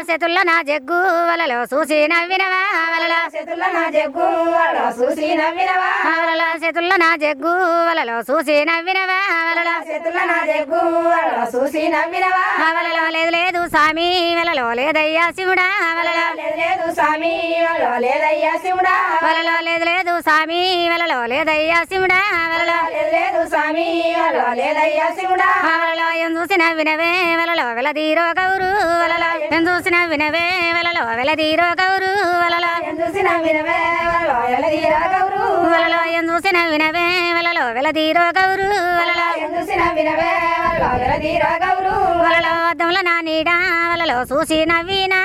చేతుల్ల నా జగ్గు వలలో చూసి నవ్వినవా వలలో చేతుల్లో నా జగ్గు వలలో చూసి నవ్వినవా వలలో చేతుల్ల నా జగ్గు వలలో చూసి నవ్వినవా వలలో చేతుల్లో నా జగ్గు వలలో చూసి నవ్వినవా వలలో లేదు లేదు స్వామి వలలో లేదయ్యా శివుడా వలలో లేదు లేదు స్వామి వలలో లేదయ్యా శివుడా వలలో లేదు లేదు స్వామి వలలో లేదయ్యా శివుడా వలలో లేదు లేదు స్వామి వలలో లేదయ్యా శివుడా వలలో ఏం చూసిన వినవే వలలో వెలదీరో గౌరు వలలో ఏం చూసిన వినవే వలలో వెలదీరో గౌరు వలలో ఏం చూసి నవ్వినవే వలలో ఎలదీరా గౌరు వలలో ఏం చూసిన వినవే వలలో వెలదీరో గౌరు వలలో ఏం చూసి నవ్వినవే వలలో ఎలదీరా గౌరు వలలో అద్దంలో నా నీడ వలలో చూసి నవ్వినా